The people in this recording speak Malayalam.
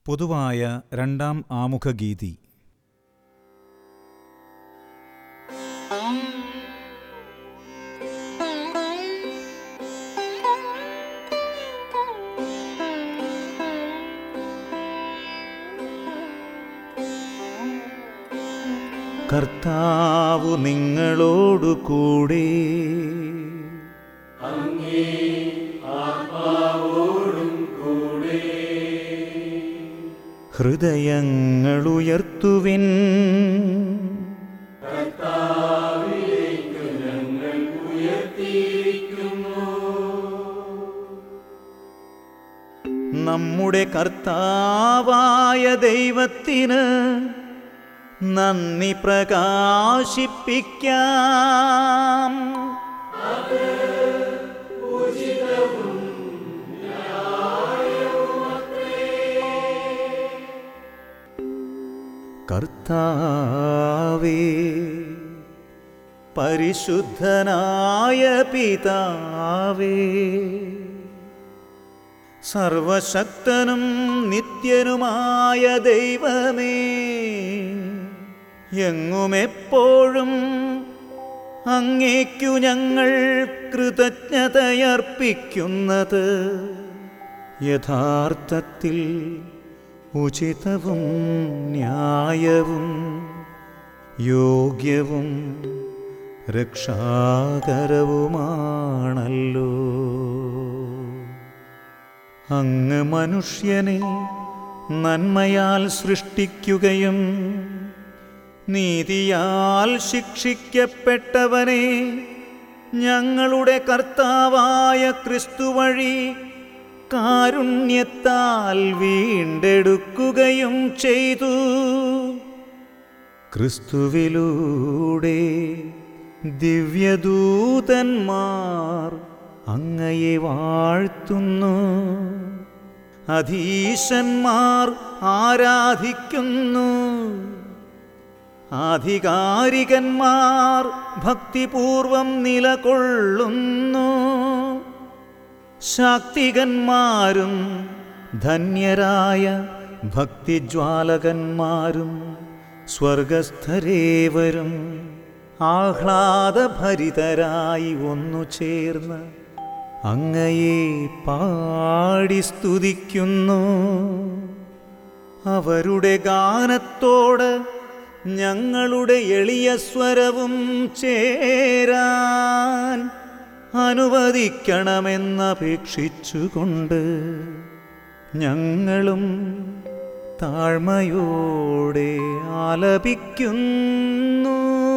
പൊതുവായ രണ്ടാം ആമുഖഗീതി കർത്താവു നിങ്ങളോടു കൂടെ ഹൃദയങ്ങളുയർത്തുവിൻ നമ്മുടെ കർത്താവായ ദൈവത്തിന് നന്ദി പ്രകാശിപ്പിക്കാം കർത്താവേ പരിശുദ്ധനായ പിതാവേ സർവശക്തനും നിത്യനുമായ ദൈവമേ എങ്ങുമെപ്പോഴും അങ്ങേക്കു ഞങ്ങൾ കൃതജ്ഞതയർപ്പിക്കുന്നത് യഥാർത്ഥത്തിൽ ഉചിതവും ന്യായവും യോഗ്യവും രക്ഷാകരവുമാണല്ലോ അങ്ങ് മനുഷ്യനെ നന്മയാൽ സൃഷ്ടിക്കുകയും നീതിയാൽ ശിക്ഷിക്കപ്പെട്ടവനെ ഞങ്ങളുടെ കർത്താവായ ക്രിസ്തു വഴി കാരുണ്യത്താൽ വീണ്ടെടുക്കുകയും ചെയ്തു ക്രിസ്തുവിലൂടെ ദിവ്യദൂതന്മാർ അങ്ങയെ വാഴ്ത്തുന്നു അധീശന്മാർ ആരാധിക്കുന്നു ആധികാരികന്മാർ ഭക്തിപൂർവം നിലകൊള്ളുന്നു ശാക്തികന്മാരും ധന്യരായ ഭക്തിജ്വാലകന്മാരും സ്വർഗസ്ഥരേവരും ആഹ്ലാദഭരിതരായി ഒന്നു ചേർന്ന് അങ്ങയെ പാടി സ്തുതിക്കുന്നു അവരുടെ ഗാനത്തോട് ഞങ്ങളുടെ എളിയ സ്വരവും ചേരാൻ അനുവദിക്കണമെന്നപേക്ഷിച്ചുകൊണ്ട് ഞങ്ങളും താഴ്മയോടെ ആലപിക്കുന്നു